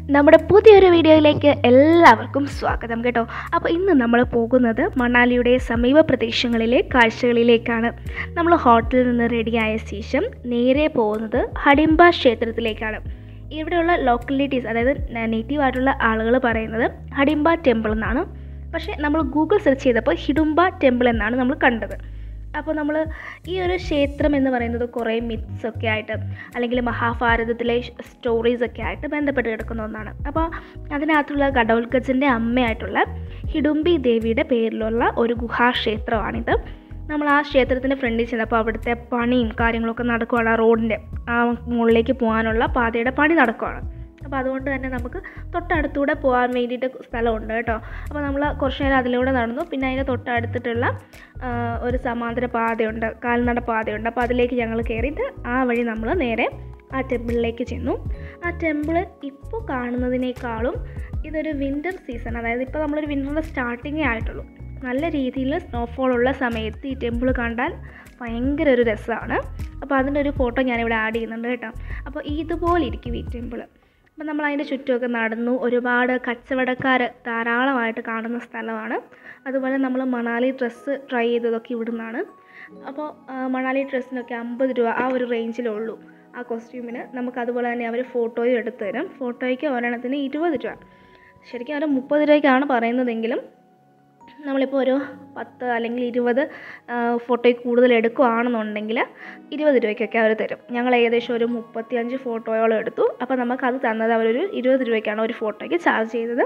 നമ്മുടെ പുതിയൊരു വീഡിയോയിലേക്ക് എല്ലാവർക്കും സ്വാഗതം കേട്ടോ അപ്പോൾ ഇന്ന് നമ്മൾ പോകുന്നത് മണാലിയുടെ സമീപ പ്രദേശങ്ങളിലെ കാഴ്ചകളിലേക്കാണ് നമ്മൾ ഹോട്ടലിൽ നിന്ന് റെഡിയായ ശേഷം നേരെ പോകുന്നത് ഹഡിംബ ക്ഷേത്രത്തിലേക്കാണ് ഇവിടെയുള്ള ലോക്കലിറ്റീസ് അതായത് നേറ്റീവ് ആയിട്ടുള്ള ആളുകൾ പറയുന്നത് ഹഡിംബ ടെമ്പിൾ എന്നാണ് പക്ഷേ നമ്മൾ ഗൂഗിൾ സെർച്ച് ചെയ്തപ്പോൾ ഹിഡുംബ ടെമ്പിൾ എന്നാണ് നമ്മൾ കണ്ടത് അപ്പോൾ നമ്മൾ ഈ ഒരു ക്ഷേത്രം എന്ന് പറയുന്നത് കുറേ മിത്സ് ഒക്കെ ആയിട്ട് അല്ലെങ്കിൽ മഹാഭാരതത്തിലെ സ്റ്റോറീസ് ഒക്കെ ആയിട്ട് ബന്ധപ്പെട്ട് കിടക്കുന്ന ഒന്നാണ് അപ്പോൾ അതിനകത്തുള്ള ഗഡോൽഗജിൻ്റെ അമ്മയായിട്ടുള്ള ഹിഡുംബി ദേവിയുടെ പേരിലുള്ള ഒരു ഗുഹാക്ഷേത്രമാണിത് നമ്മൾ ആ ക്ഷേത്രത്തിൻ്റെ ഫ്രണ്ടിൽ ചെന്നപ്പോൾ അവിടുത്തെ പണിയും കാര്യങ്ങളൊക്കെ നടക്കുവാണ് ആ റോഡിൻ്റെ ആ മുകളിലേക്ക് പോകാനുള്ള പാതയുടെ പണി നടക്കുവാണ് അപ്പോൾ അതുകൊണ്ട് തന്നെ നമുക്ക് തൊട്ടടുത്തൂടെ പോകാൻ വേണ്ടിയിട്ട് സ്ഥലമുണ്ട് കേട്ടോ അപ്പോൾ നമ്മൾ കുറച്ച് നേരം അതിലൂടെ നടന്നു പിന്നെ അതിൻ്റെ തൊട്ടടുത്തിട്ടുള്ള ആ, ഒരു സമാന്തര പാതയുണ്ട് കാൽനട പാതയുണ്ട് അപ്പോൾ അതിലേക്ക് ഞങ്ങൾ കയറിയിട്ട് ആ വഴി നമ്മൾ നേരെ ആ ടെമ്പിളിലേക്ക് ചെന്നു ആ ടെമ്പിൾ ഇപ്പോൾ കാണുന്നതിനേക്കാളും ഇതൊരു വിൻ്റർ സീസൺ അതായത് ഇപ്പോൾ നമ്മളൊരു വിൻ്ററിൻ്റെ സ്റ്റാർട്ടിങ്ങേ ആയിട്ടുള്ളൂ നല്ല രീതിയിൽ സ്നോഫോൾ ഉള്ള സമയത്ത് ഈ ടെമ്പിൾ കണ്ടാൽ ഭയങ്കര ഒരു രസമാണ് അപ്പോൾ അതിൻ്റെ ഒരു ഫോട്ടോ ഞാനിവിടെ ആഡ് ചെയ്യുന്നുണ്ട് കേട്ടോ അപ്പോൾ ഇതുപോലെ ഇരിക്കും ഈ ടെമ്പിൾ അപ്പം നമ്മൾ അതിൻ്റെ ചുറ്റുമൊക്കെ നടന്നു ഒരുപാട് കച്ചവടക്കാർ ധാരാളമായിട്ട് കാണുന്ന സ്ഥലമാണ് അതുപോലെ നമ്മൾ മണാലി ഡ്രസ്സ് ട്രൈ ചെയ്തതൊക്കെ ഇവിടുന്നാണ് അപ്പോൾ ആ, മണാലി ഡ്രസ്സിനൊക്കെ അമ്പത് രൂപ ആ ഒരു റേഞ്ചിലേ ഉള്ളൂ ആ കോസ്റ്റ്യൂമിന് നമുക്ക് അതുപോലെ തന്നെ അവർ ഫോട്ടോയും എടുത്തു തരും ഫോട്ടോയ്ക്ക് ഒരെണ്ണത്തിന് ഇരുപത് രൂപ ശരിക്കും അവർ മുപ്പത് രൂപയ്ക്കാണ് പറയുന്നതെങ്കിലും നമ്മളിപ്പോൾ ഒരു പത്ത് അല്ലെങ്കിൽ ഇരുപത് ഫോട്ടോയിൽ കൂടുതൽ എടുക്കുകയാണെന്നുണ്ടെങ്കിൽ ഇരുപത് രൂപയ്ക്കൊക്കെ അവർ തരും ഞങ്ങൾ ഏകദേശം ഒരു മുപ്പത്തിയഞ്ച് ഫോട്ടോയോളം എടുത്തു അപ്പോൾ നമുക്ക് അത് തന്നത് അവരൊരു ഇരുപത് രൂപയ്ക്കാണ് ഒരു ഫോട്ടോയ്ക്ക് ചാർജ് ചെയ്തത്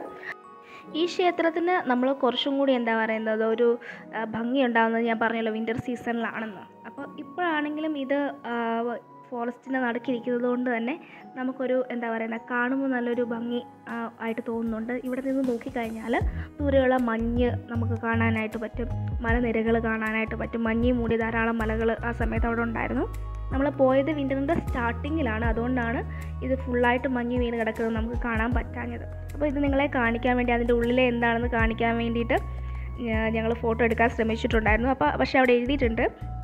ഈ ക്ഷേത്രത്തിന് നമ്മൾ കുറച്ചും കൂടി എന്താ പറയുന്നത് ഒരു ആ, ഭംഗി ഉണ്ടാകുന്നത് ഞാൻ പറഞ്ഞല്ലോ വിൻ്റർ സീസണിലാണെന്ന് അപ്പോൾ ഇപ്പോഴാണെങ്കിലും ഇത് ഫോറസ്റ്റിൻ്റെ നടുക്കിരിക്കുന്നത് കൊണ്ട് തന്നെ നമുക്കൊരു എന്താ പറയുന്നത് കാണുമ്പോൾ നല്ലൊരു ഭംഗി ആ, ആയിട്ട് തോന്നുന്നുണ്ട് ഇവിടെ നിന്ന് നോക്കിക്കഴിഞ്ഞാൽ ദൂരെയുള്ള മഞ്ഞ് നമുക്ക് കാണാനായിട്ട് പറ്റും മലനിരകൾ കാണാനായിട്ട് പറ്റും മഞ്ഞ് മൂടി ധാരാളം മലകൾ ആ സമയത്ത് അവിടെ ഉണ്ടായിരുന്നു നമ്മൾ പോയത് വിൻ്ററിൻ്റെ സ്റ്റാർട്ടിങ്ങിലാണ് അതുകൊണ്ടാണ് ഇത് ഫുള്ളായിട്ട് മഞ്ഞ് വീണ് കിടക്കുന്നത് നമുക്ക് കാണാൻ പറ്റാഞ്ഞത് അപ്പോൾ ഇത് നിങ്ങളെ കാണിക്കാൻ വേണ്ടി അതിൻ്റെ ഉള്ളിലെ എന്താണെന്ന് കാണിക്കാൻ വേണ്ടിയിട്ട് ഞങ്ങൾ ഫോട്ടോ എടുക്കാൻ ശ്രമിച്ചിട്ടുണ്ടായിരുന്നു അപ്പോൾ പക്ഷേ അവിടെ എഴുതിയിട്ടുണ്ട്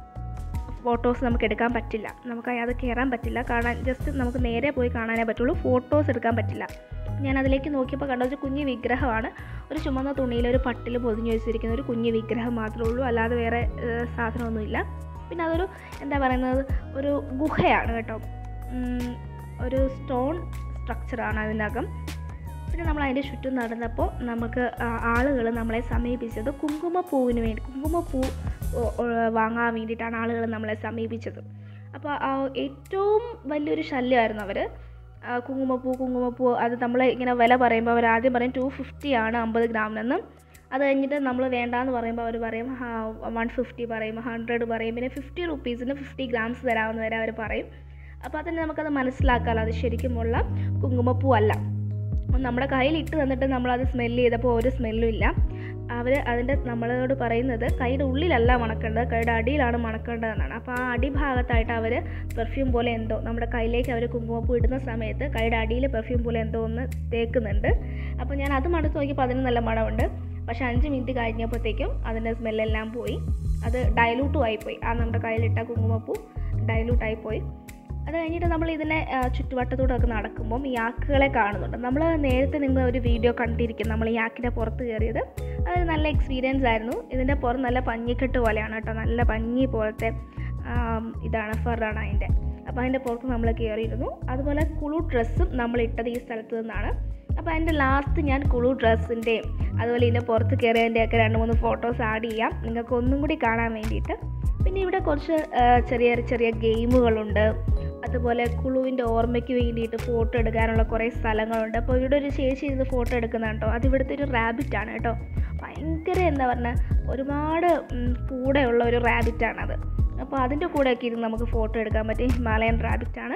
ഫോട്ടോസ് നമുക്ക് എടുക്കാൻ പറ്റില്ല നമുക്ക് അത് കയറാൻ പറ്റില്ല കാണാൻ ജസ്റ്റ് നമുക്ക് നേരെ പോയി കാണാനേ പറ്റുള്ളൂ ഫോട്ടോസ് എടുക്കാൻ പറ്റില്ല ഞാൻ അതിലേക്ക് നോക്കിയപ്പോൾ കണ്ട ഒരു കുഞ്ഞു വിഗ്രഹമാണ് ഒരു ചുമന്ന തുണിയിൽ ഒരു പട്ടിൽ പൊതിഞ്ഞു വെച്ചിരിക്കുന്ന ഒരു കുഞ്ഞു വിഗ്രഹം മാത്രമേ ഉള്ളൂ അല്ലാതെ വേറെ ഏഹ്, സാധനമൊന്നുമില്ല പിന്നെ അതൊരു എന്താ പറയുന്നത് ഒരു ഗുഹയാണ് കേട്ടോ ഉം, ഒരു സ്റ്റോൺ സ്ട്രക്ചറാണ് അതിനകം പിന്നെ നമ്മൾ അതിൻ്റെ ചുറ്റും നടന്നപ്പോൾ നമുക്ക് ആളുകൾ നമ്മളെ സമീപിച്ചത് കുങ്കുമപ്പൂവിന് വേണ്ടി കുങ്കുമപ്പൂ ഒ- ഒ- വാങ്ങാൻ വേണ്ടിയിട്ടാണ് ആളുകൾ നമ്മളെ സമീപിച്ചത് അപ്പോൾ ആ ഏറ്റവും വലിയൊരു ശല്യമായിരുന്നു അവർ കുങ്കുമപ്പൂ കുങ്കുമപ്പൂ അത് നമ്മൾ ഇങ്ങനെ വില പറയുമ്പോൾ അവർ ആദ്യം പറയും ടു ഫിഫ്റ്റി ആണ് അമ്പത് ഗ്രാമിനെന്ന് അത് കഴിഞ്ഞിട്ട് നമ്മൾ വേണ്ടാന്ന് പറയുമ്പോൾ അവർ പറയും വൺ ഫിഫ്റ്റി പറയും ഹൺഡ്രഡ് പറയും പിന്നെ ഫിഫ്റ്റി റുപ്പീസിന് ഫിഫ്റ്റി ഗ്രാംസ് തരാമെന്ന് വരെ അവർ പറയും അപ്പോൾ അതിന് നമുക്കത് മനസ്സിലാക്കാമല്ലോ അത് ശരിക്കുമുള്ള കുങ്കുമപ്പൂ അല്ല അപ്പം നമ്മുടെ കയ്യിൽ ഇട്ട് തന്നിട്ട് നമ്മളത് സ്മെല്ല് ചെയ്തപ്പോൾ ഒരു സ്മെല്ലും ഇല്ല അവർ അതിൻ്റെ നമ്മളോട് പറയുന്നത് കൈയുടെ ഉള്ളിലല്ല മണക്കേണ്ടത് കൈയുടെ അടിയിലാണ് മണക്കേണ്ടതെന്നാണ് അപ്പോൾ ആ അടിഭാഗത്തായിട്ട് അവർ പെർഫ്യൂം പോലെ എന്തോ നമ്മുടെ കയ്യിലേക്ക് അവർ കുങ്കുമപ്പൂ ഇടുന്ന സമയത്ത് കൈയുടെ അടിയിൽ പെർഫ്യൂം പോലെ എന്തോ ഒന്ന് തേക്കുന്നുണ്ട് അപ്പോൾ ഞാൻ അത് മണത്ത് നോക്കിയപ്പോൾ അതിന് നല്ല മണമുണ്ട് പക്ഷേ അഞ്ച് മിനിറ്റ് കഴിഞ്ഞപ്പോഴത്തേക്കും അതിൻ്റെ സ്മെല്ലെല്ലാം പോയി അത് ഡയലൂട്ടും ആയിപ്പോയി ആ നമ്മുടെ കയ്യിലിട്ട കുങ്കുമപ്പൂ ഡയലൂട്ടായി പോയി അത് കഴിഞ്ഞിട്ട് നമ്മൾ ഇതിനെ ആ, ചുറ്റുവട്ടത്തൂടെ ഒക്കെ നടക്കുമ്പം ഈ യാക്കുകളെ കാണുന്നുണ്ട് നമ്മൾ നേരത്തെ നിങ്ങൾ ഒരു വീഡിയോ കണ്ടിരിക്കും നമ്മൾ ഈ യാക്കിൻ്റെ പുറത്ത് കയറിയത് അത് നല്ല എക്സ്പീരിയൻസ് ആയിരുന്നു ഇതിൻ്റെ പുറത്ത് നല്ല പഞ്ഞിക്കെട്ട് പോലെയാണ് കേട്ടോ നല്ല പഞ്ഞി പോലത്തെ ആം, ഇതാണ് ഫറാണ് അതിൻ്റെ അപ്പോൾ അതിൻ്റെ പുറത്ത് നമ്മൾ കയറിയിരുന്നു അതുപോലെ കുളു ഡ്രസ്സും നമ്മൾ ഇട്ടത് ഈ സ്ഥലത്ത് നിന്നാണ് അപ്പോൾ അതിൻ്റെ ലാസ്റ്റ് ഞാൻ കുളു ഡ്രസ്സിൻ്റെയും അതുപോലെ ഇതിൻ്റെ പുറത്ത് കയറിയതിൻ്റെയൊക്കെ രണ്ട് മൂന്ന് ഫോട്ടോസ് ആഡ് ചെയ്യാം നിങ്ങൾക്ക് ഒന്നും കൂടി കാണാൻ വേണ്ടിയിട്ട് പിന്നെ ഇവിടെ കുറച്ച് ആ, ചെറിയ ചെറിയ ഗെയിമുകളുണ്ട് അതുപോലെ കുളുവിൻ്റെ ഓർമ്മയ്ക്ക് വേണ്ടിയിട്ട് ഫോട്ടോ എടുക്കാനുള്ള കുറേ സ്ഥലങ്ങളുണ്ട് അപ്പോൾ ഇവിടെ ഒരു ചേച്ചി ഇരുന്ന് ഫോട്ടോ എടുക്കുന്ന കേട്ടോ അത് ഇവിടുത്തെ ഒരു റാബിറ്റ് ആണ് കേട്ടോ ഭയങ്കര എന്താ പറഞ്ഞാൽ ഒരുപാട് ഉം, കൂടെയുള്ള ഒരു റാബിറ്റാണത് അപ്പോൾ അതിൻ്റെ കൂടെയൊക്കെ ഇരുന്ന് നമുക്ക് ഫോട്ടോ എടുക്കാൻ പറ്റിയ ഹിമാലയൻ റാബിറ്റാണ്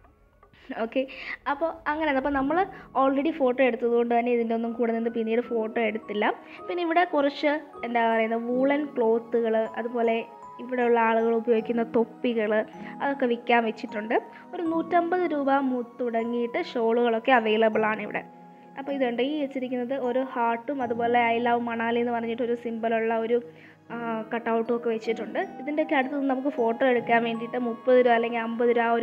ഓക്കെ അപ്പോൾ അങ്ങനെ അപ്പോൾ നമ്മൾ ഓൾറെഡി ഫോട്ടോ എടുത്തതുകൊണ്ട് തന്നെ ഇതിൻ്റെ ഒന്നും കൂടെ നിന്ന് പിന്നീട് ഫോട്ടോ എടുത്തില്ല പിന്നെ ഇവിടെ കുറച്ച് എന്താ പറയുന്നത് വൂളൻ ക്ലോത്തുകൾ അതുപോലെ ഇവിടെയുള്ള ആളുകൾ ഉപയോഗിക്കുന്ന തൊപ്പികൾ അതൊക്കെ വിൽക്കാൻ വെച്ചിട്ടുണ്ട് ഒരു നൂറ്റമ്പത് രൂപ മു- തുടങ്ങിയിട്ട് ഷോളുകളൊക്കെ അവൈലബിൾ ആണ് ഇവിടെ അപ്പോൾ ഇതുണ്ട് ഈ വെച്ചിരിക്കുന്നത് ഒരു ഹാർട്ടും അതുപോലെ ഐ ലവ് മണാലി എന്ന് പറഞ്ഞിട്ട് ഒരു സിമ്പിളുള്ള ഒരു കട്ടൗട്ടും ഒക്കെ വെച്ചിട്ടുണ്ട് ഇതിൻ്റെയൊക്കെ അടുത്ത് നിന്ന് നമുക്ക് ഫോട്ടോ എടുക്കാൻ വേണ്ടിയിട്ട് മുപ്പത് രൂപ അല്ലെങ്കിൽ അമ്പത് രൂപ ആ ഒരു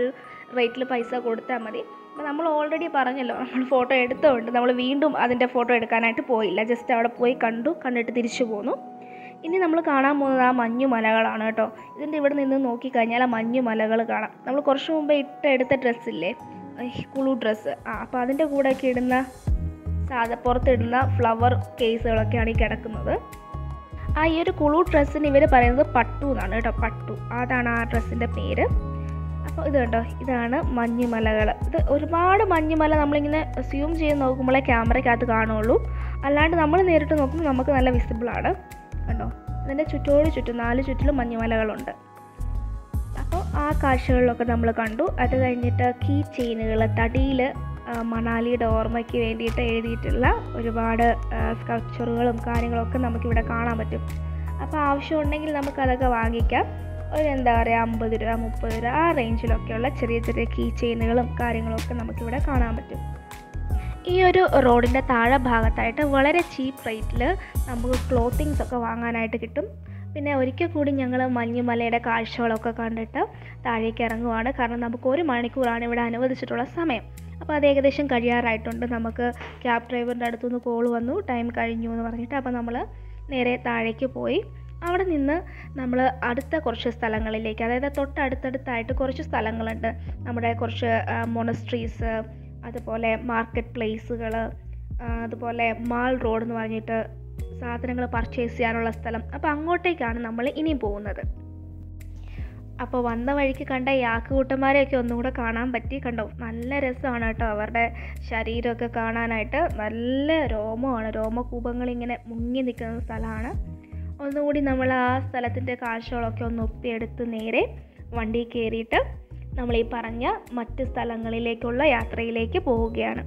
റേറ്റിൽ പൈസ കൊടുത്താൽ മതി അപ്പോൾ നമ്മൾ ഓൾറെഡി പറഞ്ഞല്ലോ നമ്മൾ ഫോട്ടോ എടുത്തതുകൊണ്ട് നമ്മൾ വീണ്ടും അതിൻ്റെ ഫോട്ടോ എടുക്കാനായിട്ട് പോയില്ല ജസ്റ്റ് അവിടെ പോയി കണ്ടു കണ്ടിട്ട് തിരിച്ചു പോന്നു ഇനി നമ്മൾ കാണാൻ പോകുന്നത് ആ മഞ്ഞു മലകളാണ് കേട്ടോ ഇതിൻ്റെ ഇവിടെ നിന്ന് നോക്കിക്കഴിഞ്ഞാൽ ആ മഞ്ഞു മലകൾ കാണാം നമ്മൾ കുറച്ച് മുമ്പേ ഇട്ട് എടുത്ത ഡ്രസ്സില്ലേ കുളു ഡ്രസ്സ് ആ അപ്പോൾ അതിൻ്റെ കൂടെയൊക്കെ ഇടുന്ന സാധാ പുറത്തിടുന്ന ഫ്ലവർ കേസുകളൊക്കെയാണ് ഈ കിടക്കുന്നത് ആ ഈ ഒരു കുളു ഡ്രസ്സിന് ഇവർ പറയുന്നത് പട്ടു എന്നാണ് കേട്ടോ പട്ടു അതാണ് ആ ഡ്രസ്സിൻ്റെ പേര് അപ്പോൾ ഇത് കണ്ടോ ഇതാണ് മഞ്ഞുമലകൾ ഇത് ഒരുപാട് മഞ്ഞുമല നമ്മളിങ്ങനെ സ്യൂം ചെയ്ത് നോക്കുമ്പോഴേ ക്യാമറയ്ക്കകത്ത് കാണുള്ളൂ അല്ലാണ്ട് നമ്മൾ നേരിട്ട് നോക്കുമ്പോൾ നമുക്ക് നല്ല വിസിബിളാണ് കണ്ടോ ഇതിൻ്റെ ചുറ്റോട് ചുറ്റും നാല് ചുറ്റിലും മഞ്ഞുമലകളുണ്ട് അപ്പോൾ ആ കാഴ്ചകളിലൊക്കെ നമ്മൾ കണ്ടു അത് കഴിഞ്ഞിട്ട് കീ ചെയിനുകൾ തടിയിൽ മണാലിയുടെ ഓർമ്മയ്ക്ക് വേണ്ടിയിട്ട് എഴുതിയിട്ടുള്ള ഒരുപാട് സ്കൾപ്ചറുകളും കാര്യങ്ങളൊക്കെ നമുക്കിവിടെ കാണാൻ പറ്റും അപ്പോൾ ആവശ്യമുണ്ടെങ്കിൽ നമുക്കതൊക്കെ വാങ്ങിക്കാം ഒരു എന്താ പറയുക അമ്പത് രൂപ മുപ്പത് രൂപ ആ റേഞ്ചിലൊക്കെയുള്ള ചെറിയ ചെറിയ കീ ചെയിനുകളും കാര്യങ്ങളൊക്കെ നമുക്കിവിടെ കാണാൻ പറ്റും ഈ ഒരു റോഡിൻ്റെ താഴെ ഭാഗത്തായിട്ട് വളരെ ചീപ്പ് റേറ്റിൽ നമുക്ക് ക്ലോത്തിങ്സ് ഒക്കെ വാങ്ങാനായിട്ട് കിട്ടും പിന്നെ ഒരിക്കൽ കൂടി ഞങ്ങൾ മഞ്ഞുമലയുടെ കാഴ്ചകളൊക്കെ കണ്ടിട്ട് താഴേക്ക് ഇറങ്ങുവാണ് കാരണം നമുക്ക് ഒരു മണിക്കൂറാണ് ഇവിടെ അനുവദിച്ചിട്ടുള്ള സമയം അപ്പോൾ അത് ഏകദേശം കഴിയാറായിട്ടുണ്ട് നമുക്ക് ക്യാബ് ഡ്രൈവറിൻ്റെ അടുത്തുനിന്ന് കോൾ വന്നു ടൈം കഴിഞ്ഞു എന്ന് പറഞ്ഞിട്ട് അപ്പോൾ നമ്മൾ നേരെ താഴേക്ക് പോയി അവിടെ നിന്ന് നമ്മൾ അടുത്ത കുറച്ച് സ്ഥലങ്ങളിലേക്ക് അതായത് തൊട്ടടുത്തടുത്തായിട്ട് കുറച്ച് സ്ഥലങ്ങളുണ്ട് നമ്മുടെ കുറച്ച് മൊണസ്ട്രീസ് അതുപോലെ മാർക്കറ്റ് പ്ലേസുകൾ അതുപോലെ മാൾ റോഡ് എന്ന് പറഞ്ഞിട്ട് സാധനങ്ങൾ പർച്ചേസ് ചെയ്യാനുള്ള സ്ഥലം അപ്പോൾ അങ്ങോട്ടേക്കാണ് നമ്മൾ ഇനിയും പോകുന്നത് അപ്പോൾ വന്ന വഴിക്ക് കണ്ട യാക്കുകൂട്ടന്മാരെയൊക്കെ ഒന്നും കൂടെ കാണാൻ പറ്റി കണ്ടോ നല്ല രസമാണ് കേട്ടോ അവരുടെ ശരീരമൊക്കെ കാണാനായിട്ട് നല്ല രോമമാണ് രോമകൂപങ്ങൾ ഇങ്ങനെ മുങ്ങി നിൽക്കുന്ന സ്ഥലമാണ് ഒന്നുകൂടി നമ്മൾ ആ സ്ഥലത്തിൻ്റെ കാഴ്ചകളൊക്കെ ഒന്ന് ഒപ്പിയെടുത്ത് നേരെ വണ്ടി കയറിയിട്ട് നമ്മൾ ഈ പറഞ്ഞ മറ്റ് സ്ഥലങ്ങളിലേക്കുള്ള യാത്രയിലേക്ക് പോവുകയാണ്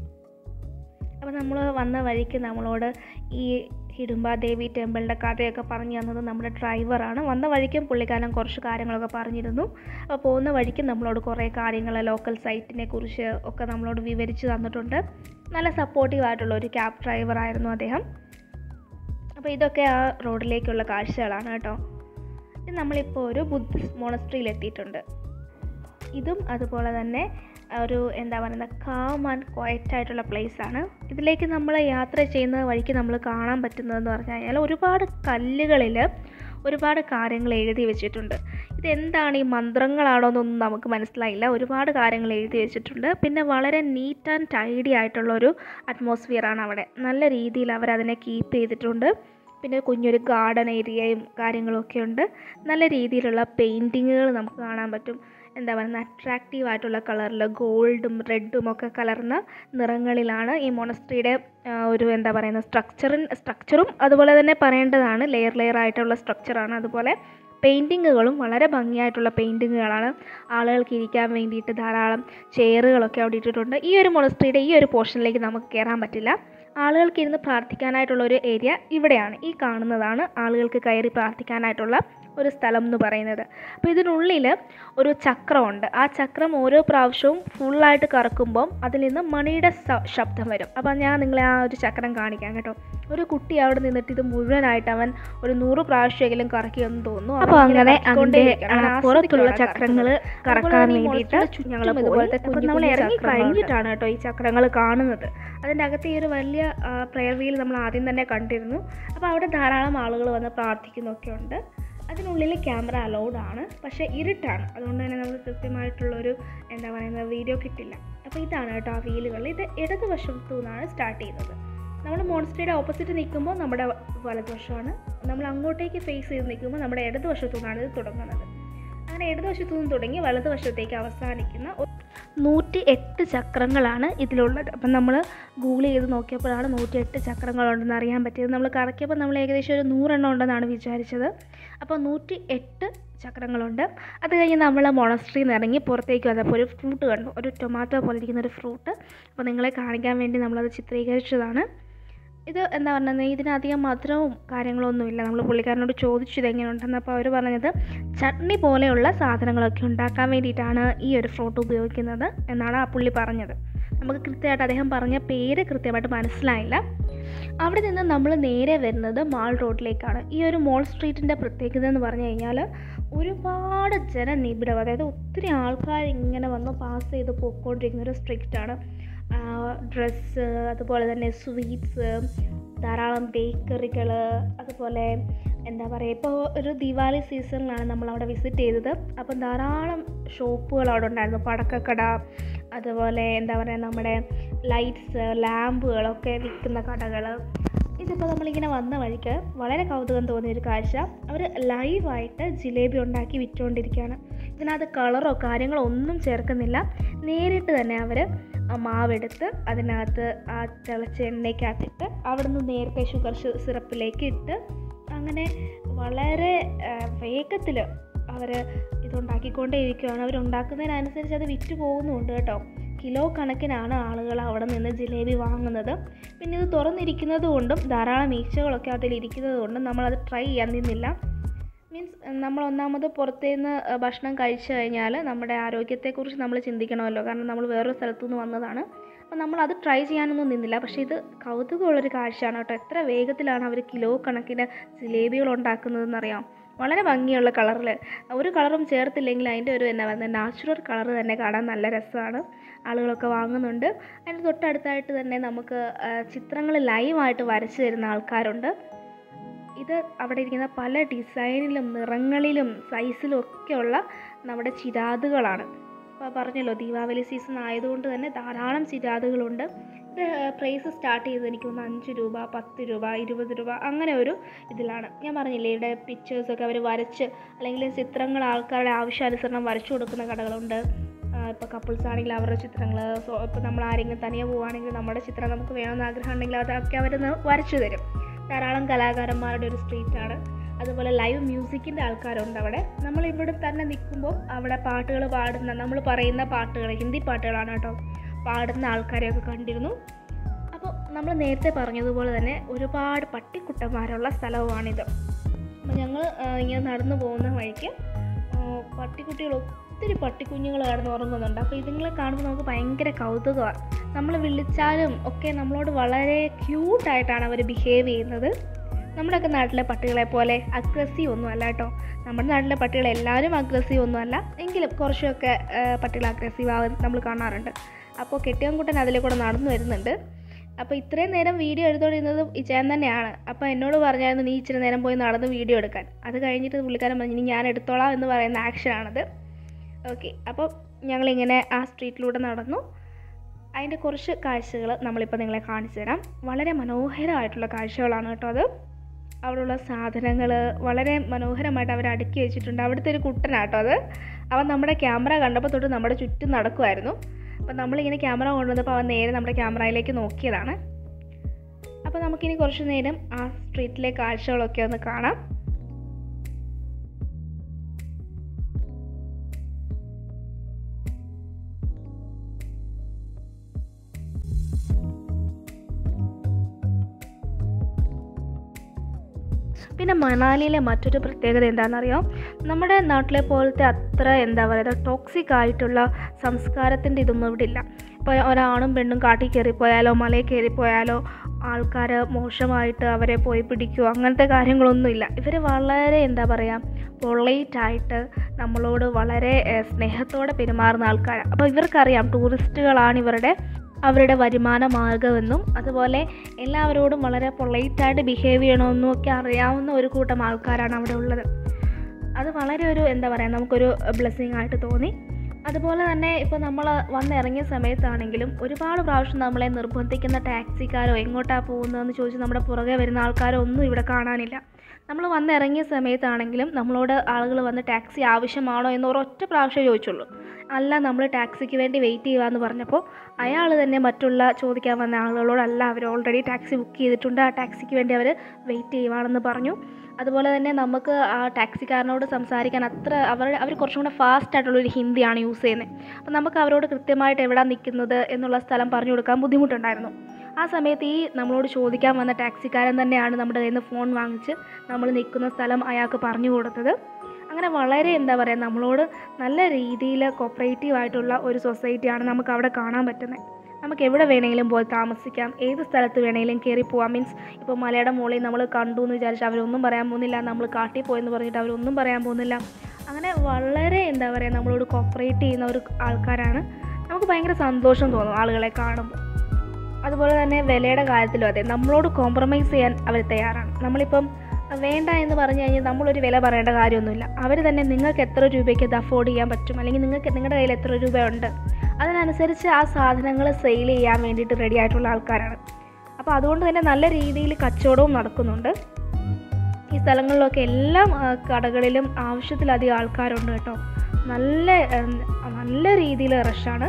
അപ്പോൾ നമ്മൾ വന്ന വഴിക്ക് നമ്മളോട് ഈ ഹിഡുംബാദേവി ടെമ്പിളിൻ്റെ കഥയൊക്കെ പറഞ്ഞു തന്നത് നമ്മുടെ ഡ്രൈവറാണ് വന്ന വഴിക്കും പുള്ളിക്കാരൻ കുറച്ച് കാര്യങ്ങളൊക്കെ പറഞ്ഞിരുന്നു അപ്പോൾ പോകുന്ന വഴിക്കും നമ്മളോട് കുറേ കാര്യങ്ങൾ ലോക്കൽ സൈറ്റിനെ കുറിച്ച് ഒക്കെ നമ്മളോട് വിവരിച്ച് തന്നിട്ടുണ്ട് നല്ല സപ്പോർട്ടീവ് ആയിട്ടുള്ള ഒരു ക്യാബ് ഡ്രൈവറായിരുന്നു അദ്ദേഹം അപ്പോൾ ഇതൊക്കെ ആ റോഡിലേക്കുള്ള കാഴ്ചകളാണ് കേട്ടോ ഇത് നമ്മളിപ്പോൾ ഒരു ബുദ്ധിസ്റ്റ് മോണസ്ട്രിയിൽ എത്തിയിട്ടുണ്ട് ഇതും അതുപോലെ തന്നെ ഒരു എന്താ പറയുന്നത് കാം ആൻഡ് ക്വയറ്റ് ആയിട്ടുള്ള place ആണ് ഇതിലേക്ക് നമ്മൾ യാത്ര ചെയ്യുന്ന വഴിക്ക് നമ്മൾ കാണാൻ പറ്റുന്നതെന്ന് പറഞ്ഞു കഴിഞ്ഞാൽ ഒരുപാട് കല്ലുകളിൽ ഒരുപാട് കാര്യങ്ങൾ എഴുതി വെച്ചിട്ടുണ്ട് ഇതെന്താണ് ഈ മന്ത്രങ്ങളാണോ എന്നൊന്നും നമുക്ക് മനസ്സിലായില്ല ഒരുപാട് കാര്യങ്ങൾ എഴുതി വെച്ചിട്ടുണ്ട് പിന്നെ വളരെ നീറ്റ് ആൻഡ് ടൈഡി ആയിട്ടുള്ള ഒരു അറ്റ്മോസ്ഫിയറാണ് അവിടെ നല്ല രീതിയിൽ അവരതിനെ കീപ്പ് ചെയ്തിട്ടുണ്ട് പിന്നെ കുഞ്ഞൊരു ഗാർഡൻ ഏരിയയും കാര്യങ്ങളൊക്കെ ഉണ്ട് നല്ല രീതിയിലുള്ള പെയിൻറ്റിങ്ങുകൾ നമുക്ക് കാണാൻ പറ്റും എന്താ പറയുക അട്രാക്റ്റീവ് ആയിട്ടുള്ള കളറിൽ ഗോൾഡും റെഡും ഒക്കെ കലർന്ന നിറങ്ങളിലാണ് ഈ മൊണസ്ട്രിയുടെ ഒരു എന്താ പറയുന്ന സ്ട്രക്ചറിൻ സ്ട്രക്ചറും അതുപോലെ തന്നെ പറയേണ്ടതാണ് ലെയർ ലെയർ ആയിട്ടുള്ള സ്ട്രക്ചറാണ് അതുപോലെ പെയിൻറ്റിങ്ങുകളും വളരെ ഭംഗിയായിട്ടുള്ള പെയിൻറ്റിങ്ങുകളാണ് ആളുകൾക്ക് ഇരിക്കാൻ വേണ്ടിയിട്ട് ധാരാളം ചെയറുകളൊക്കെ അവിടെ ഇട്ടിട്ടുണ്ട് ഈ ഒരു മൊണസ്ട്രിയുടെ ഈ ഒരു പോർഷനിലേക്ക് നമുക്ക് കയറാൻ പറ്റില്ല ആളുകൾക്ക് ഇരുന്ന് പ്രാർത്ഥിക്കാനായിട്ടുള്ള ഒരു ഏരിയ ഇവിടെയാണ് ഈ കാണുന്നതാണ് ആളുകൾക്ക് കയറി പ്രാർത്ഥിക്കാനായിട്ടുള്ള ഒരു സ്ഥലം എന്ന് പറയുന്നത് അപ്പോൾ ഇതിനുള്ളിൽ ഒരു ചക്രമുണ്ട് ആ ചക്രം ഓരോ പ്രാവശ്യവും ഫുള്ളായിട്ട് കറക്കുമ്പം അതിൽ നിന്ന് മണിയുടെ സ- ശബ്ദം വരും അപ്പോൾ ഞാൻ നിങ്ങളെ ആ ഒരു ചക്രം കാണിക്കാം കേട്ടോ ഒരു കുട്ടി അവിടെ നിന്നിട്ട് ഇത് മുഴുവനായിട്ട് അവൻ ഒരു നൂറ് പ്രാവശ്യമെങ്കിലും കറക്കിയെന്ന് തോന്നുന്നു അപ്പോൾ അവൻ ഇങ്ങനെ അങ്ങനെ കറക്കിക്കൊണ്ടേയിരിക്കുകയാണ്. അതിൻ്റെ അവൻ പുറത്തുള്ള ആസ്വദിക്കുകയാണ് ചക്രങ്ങൾ കറക്കുന്നത്. കറക്കാൻ അതുപോലെ ഈ വേണ്ടിയിട്ട് മുളച്ചുള്ള ഞങ്ങൾ ചുറ്റും ഇതുപോലത്തെ അപ്പോൾ കുഞ്ഞു നമ്മൾ കുഞ്ഞു ഇറങ്ങി ചക്രങ്ങളുണ്ട്. കഴിഞ്ഞിട്ടാണ് കേട്ടോ ഈ ചക്രങ്ങൾ കാണുന്നത് അതിൻ്റെ അകത്ത് ഈ ഒരു വലിയ പ്രയർ വീൽ നമ്മൾ ആദ്യം തന്നെ കണ്ടിരുന്നു അപ്പോൾ അവിടെ ധാരാളം ആളുകൾ വന്ന് പ്രാർത്ഥിക്കുന്നൊക്കെ ഉണ്ട് അതിനുള്ളിൽ ക്യാമറ അലൗഡ് ആണ് പക്ഷേ ഇരുട്ടാണ് അതുകൊണ്ട് തന്നെ നമുക്ക് കൃത്യമായിട്ടുള്ളൊരു എന്താ പറയുന്നത് വീഡിയോ കിട്ടില്ല അപ്പോൾ ഇതാണ് കേട്ടോ ആ വീലുകൾ ഇത് ഇടതുവശത്തു നിന്നാണ് സ്റ്റാർട്ട് ചെയ്യുന്നത് നമ്മൾ മോൺസ്ട്രിയുടെ ഓപ്പോസിറ്റ് നിൽക്കുമ്പോൾ നമ്മുടെ വലതുവശമാണ് നമ്മൾ അങ്ങോട്ടേക്ക് ഫേസ് ചെയ്ത് നിൽക്കുമ്പോൾ നമ്മുടെ ഇടതുവശത്തു നിന്നാണ് ഇത് തുടങ്ങുന്നത് അങ്ങനെ ഇടതുവശത്തു നിന്ന് തുടങ്ങി വലതുവശത്തേക്ക് അവസാനിക്കുന്ന ഒ- നൂറ്റി എട്ട് ചക്രങ്ങളാണ് ഇതിലുള്ളത് അപ്പം നമ്മൾ ഗൂഗിൾ ചെയ്ത് നോക്കിയപ്പോഴാണ് നൂറ്റി എട്ട് ചക്രങ്ങളുണ്ടെന്ന് അറിയാൻ പറ്റിയത് നമ്മൾ കറക്കിയപ്പോൾ നമ്മൾ ഏകദേശം ഒരു നൂറെണ്ണം ഉണ്ടെന്നാണ് വിചാരിച്ചത് അപ്പോൾ നൂറ്റി എട്ട് ചക്രങ്ങളുണ്ട് അത് കഴിഞ്ഞ് നമ്മൾ മൊണസ്ട്രിയിൽ നിന്ന് ഇറങ്ങി പുറത്തേക്ക് വന്നപ്പോൾ ഒരു ഫ്രൂട്ട് കണ്ടു ഒരു ടൊമാറ്റോ പോലെ ഇരിക്കുന്ന ഒരു ഫ്രൂട്ട് അപ്പോൾ നിങ്ങളെ കാണിക്കാൻ വേണ്ടി നമ്മളത് ചിത്രീകരിച്ചതാണ് ഇത് എന്താ പറയുന്നത് ഇതിനധികം മധുരവും കാര്യങ്ങളൊന്നുമില്ല നമ്മൾ പുള്ളിക്കാരനോട് ചോദിച്ചു ഇത് എങ്ങനെയുണ്ടെന്ന് അപ്പോൾ അവർ പറഞ്ഞത് ചട്നി പോലെയുള്ള സാധനങ്ങളൊക്കെ ഉണ്ടാക്കാൻ വേണ്ടിയിട്ടാണ് ഈ ഒരു ഫ്രൂട്ട് ഉപയോഗിക്കുന്നത് എന്നാണ് ആ പുള്ളി പറഞ്ഞത് നമുക്ക് കൃത്യമായിട്ട് അദ്ദേഹം പറഞ്ഞ പേര് കൃത്യമായിട്ട് മനസ്സിലായില്ല അവിടെ നിന്ന് നമ്മൾ നേരെ വരുന്നത് മാൾ റോഡിലേക്കാണ് ഈ ഒരു മോൾ സ്ട്രീറ്റിൻ്റെ പ്രത്യേകത എന്ന് പറഞ്ഞു കഴിഞ്ഞാൽ ഒരുപാട് ജനനിബിഡം അതായത് ഒത്തിരി ആൾക്കാർ ഇങ്ങനെ വന്ന് പാസ് ചെയ്ത് പോയിക്കൊണ്ടിരിക്കുന്ന ഒരു സ്ട്രീറ്റാണ് ഡ്രസ്സ് അതുപോലെ തന്നെ സ്വീറ്റ്സ് ധാരാളം ബേക്കറികൾ അതുപോലെ എന്താ പറയുക ഇപ്പോൾ ഒരു ദിവാലി സീസണിലാണ് നമ്മൾ അവിടെ വിസിറ്റ് ചെയ്തത് അപ്പം ധാരാളം ഷോപ്പുകൾ അവിടെ ഉണ്ടായിരുന്നു പടക്കക്കട അതുപോലെ എന്താ പറയുക നമ്മുടെ ലൈറ്റ്സ് ലാമ്പുകളൊക്കെ വിൽക്കുന്ന കടകൾ ഇതിപ്പോൾ നമ്മളിങ്ങനെ വന്ന വഴിക്ക് വളരെ കൗതുകം തോന്നിയ ഒരു കാഴ്ച അവർ ലൈവായിട്ട് ജിലേബി ഉണ്ടാക്കി വിറ്റുകൊണ്ടിരിക്കുകയാണ് ഇതിനകത്ത് കളറോ കാര്യങ്ങളോ ഒന്നും ചേർക്കുന്നില്ല നേരിട്ട് തന്നെ അവർ മാവെടുത്ത് അതിനകത്ത് ആ തിളച്ച എണ്ണയ്ക്കകത്തിട്ട് അവിടെ നിന്ന് നേരത്തെ ഷുഗർ സിറപ്പിലേക്ക് ഇട്ട് അങ്ങനെ വളരെ വേഗത്തിൽ അവർ ഇതുണ്ടാക്കിക്കൊണ്ടേ ഇരിക്കുകയാണ് അവരുണ്ടാക്കുന്നതിനനുസരിച്ച് അത് വിറ്റ് പോകുന്നുമുണ്ട് കേട്ടോ കിലോ കണക്കിനാണ് ആളുകൾ അവിടെ നിന്ന് ജിലേബി വാങ്ങുന്നത് പിന്നെ ഇത് തുറന്നിരിക്കുന്നത് കൊണ്ടും ധാരാളം ഈച്ചകളൊക്കെ അതിൽ ഇരിക്കുന്നത് കൊണ്ടും നമ്മളത് ട്രൈ ചെയ്യാൻ നിന്നില്ല മീൻസ് നമ്മൾ ഒന്നാമത് പുറത്തുനിന്ന് ഭക്ഷണം കഴിച്ചു കഴിഞ്ഞാൽ നമ്മുടെ ആരോഗ്യത്തെക്കുറിച്ച് നമ്മൾ ചിന്തിക്കണമല്ലോ കാരണം നമ്മൾ വേറൊരു സ്ഥലത്തു നിന്ന് വന്നതാണ് അപ്പോൾ നമ്മൾ അത് ട്രൈ ചെയ്യാനൊന്നും നിന്നില്ല പക്ഷേ ഇത് കൗതുകമുള്ളൊരു കാഴ്ചയാണ് കേട്ടോ എത്ര വേഗത്തിലാണ് അവർ കിലോ കണക്കിന് ജിലേബികൾ ഉണ്ടാക്കുന്നതെന്നറിയാം വളരെ ഭംഗിയുള്ള കളറിൽ ഒരു കളറും ചേർത്തില്ലെങ്കിൽ അതിൻ്റെ ഒരു എന്നാ പറയുന്നത് നാച്ചുറൽ കളർ തന്നെ കാണാൻ നല്ല രസമാണ് ആളുകളൊക്കെ വാങ്ങുന്നുണ്ട് അതിന് തൊട്ടടുത്തായിട്ട് തന്നെ നമുക്ക് ചിത്രങ്ങൾ ലൈവായിട്ട് വരച്ചു തരുന്ന ആൾക്കാരുണ്ട് ഇത് അവിടെ ഇരിക്കുന്ന പല ഡിസൈനിലും നിറങ്ങളിലും സൈസിലും ഒക്കെയുള്ള നമ്മുടെ ചിരാതുകളാണ് അപ്പോൾ പറഞ്ഞല്ലോ ദീപാവലി സീസൺ ആയതുകൊണ്ട് തന്നെ ധാരാളം ചിരാതുകളുണ്ട് ഇത് പ്രൈസ് സ്റ്റാർട്ട് ചെയ്തത് എനിക്ക് തോന്നുന്നു അഞ്ച് രൂപ പത്ത് രൂപ ഇരുപത് രൂപ അങ്ങനെ ഒരു ഇതിലാണ് ഞാൻ പറഞ്ഞില്ലേ ഇവിടെ പിക്ചേഴ്സൊക്കെ അവർ വരച്ച് അല്ലെങ്കിൽ ചിത്രങ്ങൾ ആൾക്കാരുടെ ആവശ്യാനുസരണം വരച്ചു കൊടുക്കുന്ന കടകളുണ്ട് ഇപ്പോൾ കപ്പിൾസ് ആണെങ്കിൽ അവരുടെ ചിത്രങ്ങൾ സോ ഇപ്പോൾ നമ്മൾ ആരെങ്കിലും തനിയെ പോവുകയാണെങ്കിൽ നമ്മുടെ ചിത്രം നമുക്ക് വേണമെന്ന് ആഗ്രഹം ഉണ്ടെങ്കിൽ അതൊക്കെ അവർ വരച്ചു തരും ധാരാളം കലാകാരന്മാരുടെ ഒരു സ്ട്രീറ്റാണ് അതുപോലെ ലൈവ് മ്യൂസിക്കിൻ്റെ ആൾക്കാരുണ്ട് അവിടെ നമ്മൾ ഇവിടെ തന്നെ നിൽക്കുമ്പോൾ അവിടെ പാട്ടുകൾ പാടുന്ന നമ്മൾ പറയുന്ന പാട്ടുകൾ ഹിന്ദി പാട്ടുകളാണ് കേട്ടോ പാടുന്ന ആൾക്കാരെയൊക്കെ കണ്ടിരുന്നു അപ്പോൾ നമ്മൾ നേരത്തെ പറഞ്ഞതുപോലെ തന്നെ ഒരുപാട് പട്ടിക്കുട്ടന്മാരുള്ള സ്ഥലവുമാണിത് അപ്പോൾ ഞങ്ങൾ ഇങ്ങനെ നടന്നു പോകുന്ന വഴിക്ക് പട്ടിക്കുട്ടികൾ ഒത്തിരി പട്ടിക്കുഞ്ഞുങ്ങൾ കിടന്ന് ഉറങ്ങുന്നുണ്ട് അപ്പോൾ ഇതുങ്ങളെ കാണുമ്പോൾ നമുക്ക് ഭയങ്കര കൗതുകമാണ് നമ്മൾ വിളിച്ചാലും ഒക്കെ നമ്മളോട് വളരെ ക്യൂട്ടായിട്ടാണ് അവർ ബിഹേവ് ചെയ്യുന്നത് നമ്മുടെയൊക്കെ നാട്ടിലെ പട്ടികളെ പോലെ അഗ്രസീവ് ഒന്നും അല്ല കേട്ടോ നമ്മുടെ നാട്ടിലെ പട്ടികൾ എല്ലാവരും അഗ്രസീവ് ഒന്നുമല്ല എങ്കിലും കുറച്ചൊക്കെ പട്ടികൾ അഗ്രസീവ് ആവാൻ നമ്മൾ കാണാറുണ്ട് അപ്പോൾ കെട്ടിയൻകുട്ടൻ അതിലെ കൂടെ നടന്നു വരുന്നുണ്ട് അപ്പോൾ ഇത്രയും നേരം വീഡിയോ എടുത്തുകൊണ്ടിരുന്നത് ഇച്ചയൻ തന്നെയാണ് അപ്പോൾ എന്നോട് പറഞ്ഞായിരുന്നു നീ ഇച്ചിരി നേരം പോയി നടന്ന് വീഡിയോ എടുക്കാൻ അത് കഴിഞ്ഞിട്ട് പുള്ളിക്കാരൻ പറഞ്ഞു ഇനി ഞാൻ എടുത്തോളാം എന്ന് പറയുന്ന ആക്ഷനാണത് ഓക്കെ അപ്പോൾ ഞങ്ങളിങ്ങനെ ആ സ്ട്രീറ്റിലൂടെ നടന്നു അതിൻ്റെ കുറച്ച് കാഴ്ചകൾ നമ്മളിപ്പോൾ നിങ്ങളെ കാണിച്ചു തരാം വളരെ മനോഹരമായിട്ടുള്ള കാഴ്ചകളാണ് കേട്ടോ അത് അവിടെയുള്ള സാധനങ്ങൾ വളരെ മനോഹരമായിട്ട് അവർ അടുക്കി വെച്ചിട്ടുണ്ട് അവിടുത്തെ ഒരു കുട്ടനാട്ടോ അത് അവൻ നമ്മുടെ ക്യാമറ കണ്ടപ്പോൾ തൊട്ട് നമ്മുടെ ചുറ്റും നടക്കുമായിരുന്നു അപ്പോൾ നമ്മളിങ്ങനെ ക്യാമറ കൊണ്ടുവന്നപ്പോൾ അവൻ നേരെ നമ്മുടെ ക്യാമറയിലേക്ക് നോക്കിയതാണ് അപ്പോൾ നമുക്കിനി കുറച്ച് നേരം ആ സ്ട്രീറ്റിലെ കാഴ്ചകളൊക്കെ ഒന്ന് കാണാം പിന്നെ മണാലിയിലെ മറ്റൊരു പ്രത്യേകത എന്താണെന്നറിയോ നമ്മുടെ നാട്ടിലെ പോലത്തെ അത്ര എന്താ പറയുക ടോക്സിക് ആയിട്ടുള്ള സംസ്കാരത്തിൻ്റെ ഇതൊന്നും ഇവിടെ ഇല്ല ഇപ്പോൾ ഒരാണും പെണ്ണും കാട്ടിൽ കയറിപ്പോയാലോ മലയിൽ കയറിപ്പോയാലോ ആൾക്കാർ മോശമായിട്ട് അവരെ പോയി പിടിക്കുകയോ അങ്ങനത്തെ കാര്യങ്ങളൊന്നുമില്ല ഇവർ വളരെ എന്താ പറയുക പൊളൈറ്റായിട്ട് നമ്മളോട് വളരെ സ്നേഹത്തോടെ പെരുമാറുന്ന ആൾക്കാരാണ് അപ്പോൾ ഇവർക്കറിയാം ടൂറിസ്റ്റുകളാണ് ഇവരുടെ അവരുടെ വരുമാന മാർഗ്ഗമെന്നും അതുപോലെ എല്ലാവരോടും വളരെ പൊളൈറ്റായിട്ട് ബിഹേവ് ചെയ്യണമെന്നും ഒക്കെ അറിയാവുന്ന ഒരു കൂട്ടം ആൾക്കാരാണ് അവിടെ ഉള്ളത് അത് വളരെ ഒരു എന്താ പറയുക നമുക്കൊരു ബ്ലെസ്സിങ് ആയിട്ട് തോന്നി അതുപോലെ തന്നെ ഇപ്പോൾ നമ്മൾ വന്നിറങ്ങിയ സമയത്താണെങ്കിലും ഒരുപാട് പ്രാവശ്യം നമ്മളെ നിർബന്ധിക്കുന്ന ടാക്സിക്കാരോ എങ്ങോട്ടാണ് പോകുന്നതെന്ന് ചോദിച്ച് നമ്മുടെ പുറകെ വരുന്ന ആൾക്കാരോ ഒന്നും ഇവിടെ കാണാനില്ല നമ്മൾ വന്നിറങ്ങിയ സമയത്താണെങ്കിലും നമ്മളോട് ആളുകൾ വന്ന് ടാക്സി ആവശ്യമാണോ എന്ന് ഒരൊറ്റ പ്രാവശ്യം ചോദിച്ചുള്ളൂ അല്ല നമ്മൾ ടാക്സിക്ക് വേണ്ടി വെയിറ്റ് ചെയ്യുക എന്ന് പറഞ്ഞപ്പോൾ അയാൾ തന്നെ മറ്റുള്ള ചോദിക്കാൻ വന്ന ആളുകളോടല്ല അവർ ഓൾറെഡി ടാക്സി ബുക്ക് ചെയ്തിട്ടുണ്ട് ആ ടാക്സിക്ക് വേണ്ടി അവർ വെയിറ്റ് ചെയ്യുവാണെന്ന് പറഞ്ഞു അതുപോലെ തന്നെ നമുക്ക് ആ ടാക്സിക്കാരനോട് സംസാരിക്കാൻ അത്ര അവർ അവർ കുറച്ചും കൂടെ ഫാസ്റ്റ് ആയിട്ടുള്ളൊരു ഹിന്ദിയാണ് യൂസ് ചെയ്യുന്നത് അപ്പോൾ നമുക്ക് അവരോട് കൃത്യമായിട്ട് എവിടെ നിൽക്കുന്നത് എന്നുള്ള സ്ഥലം പറഞ്ഞു കൊടുക്കാൻ ബുദ്ധിമുട്ടുണ്ടായിരുന്നു ആ സമയത്ത് ഈ നമ്മളോട് ചോദിക്കാൻ വന്ന ടാക്സിക്കാരൻ തന്നെയാണ് നമ്മുടെ കയ്യിൽ നിന്ന് ഫോൺ വാങ്ങിച്ച് നമ്മൾ നിൽക്കുന്ന സ്ഥലം അയാൾക്ക് പറഞ്ഞു കൊടുത്തത് അങ്ങനെ വളരെ എന്താ പറയുക നമ്മളോട് നല്ല രീതിയിൽ കോപ്പറേറ്റീവ് ആയിട്ടുള്ള ഒരു സൊസൈറ്റിയാണ് നമുക്ക് അവിടെ കാണാൻ പറ്റുന്നത് നമുക്ക് എവിടെ വേണമെങ്കിലും പോയി താമസിക്കാം ഏത് സ്ഥലത്ത് വേണമെങ്കിലും കയറി പോവാം മീൻസ് ഇപ്പോൾ മലയുടെ മുകളിൽ നമ്മൾ കണ്ടു എന്ന് വിചാരിച്ച് അവരൊന്നും പറയാൻ പോകുന്നില്ല നമ്മൾ കാട്ടിൽ പോയെന്ന് പറഞ്ഞിട്ട് അവരൊന്നും പറയാൻ പോകുന്നില്ല അങ്ങനെ വളരെ എന്താ പറയുക നമ്മളോട് കോപ്പറേറ്റ് ചെയ്യുന്ന ഒരു ആൾക്കാരാണ് നമുക്ക് ഭയങ്കര സന്തോഷം തോന്നും ആളുകളെ കാണുമ്പോൾ അതുപോലെ തന്നെ വിലയുടെ കാര്യത്തിലും അതെ നമ്മളോട് കോംപ്രമൈസ് ചെയ്യാൻ അവർ തയ്യാറാണ് നമ്മളിപ്പം വേണ്ട എന്ന് പറഞ്ഞു കഴിഞ്ഞാൽ നമ്മളൊരു വില പറയേണ്ട കാര്യമൊന്നുമില്ല അവർ തന്നെ നിങ്ങൾക്ക് എത്ര രൂപയ്ക്ക് ഇത് അഫോർഡ് ചെയ്യാൻ പറ്റും അല്ലെങ്കിൽ നിങ്ങൾക്ക് നിങ്ങളുടെ കയ്യിൽ എത്ര രൂപയുണ്ട് അതിനനുസരിച്ച് ആ സാധനങ്ങൾ സെയിൽ ചെയ്യാൻ വേണ്ടിയിട്ട് റെഡി ആയിട്ടുള്ള ആൾക്കാരാണ് അപ്പോൾ അതുകൊണ്ട് തന്നെ നല്ല രീതിയിൽ കച്ചവടവും നടക്കുന്നുണ്ട് ഈ സ്ഥലങ്ങളിലൊക്കെ എല്ലാ ആ, കടകളിലും ആവശ്യത്തിലധികം ആൾക്കാരുണ്ട് കേട്ടോ നല്ല ഉം, നല്ല രീതിയിൽ റഷാണ്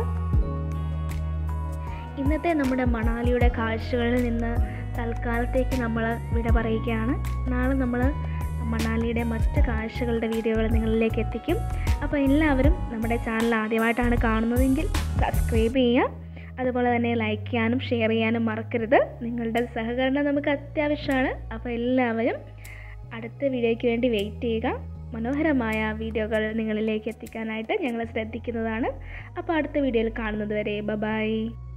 ഇന്നത്തെ നമ്മുടെ മണാലിയുടെ കാഴ്ചകളിൽ നിന്ന് തൽക്കാലത്തേക്ക് നമ്മൾ വിട പറയുകയാണ് നാളെ നമ്മൾ മണാലിയുടെ മറ്റ് കാഴ്ചകളുടെ വീഡിയോകൾ നിങ്ങളിലേക്ക് എത്തിക്കും അപ്പോൾ എല്ലാവരും നമ്മുടെ ചാനൽ ആദ്യമായിട്ടാണ് കാണുന്നതെങ്കിൽ സബ്സ്ക്രൈബ് ചെയ്യുക അതുപോലെ തന്നെ ലൈക്ക് ചെയ്യാനും ഷെയർ ചെയ്യാനും മറക്കരുത് നിങ്ങളുടെ സഹകരണം നമുക്ക് അത്യാവശ്യമാണ് അപ്പോൾ എല്ലാവരും അടുത്ത വീഡിയോയ്ക്ക് വേണ്ടി വെയിറ്റ് ചെയ്യുക മനോഹരമായ വീഡിയോകൾ നിങ്ങളിലേക്ക് എത്തിക്കാനായിട്ട് ഞങ്ങൾ ശ്രദ്ധിക്കുന്നതാണ് അപ്പോൾ അടുത്ത വീഡിയോയിൽ കാണുന്നത് വരെ ബ ബൈ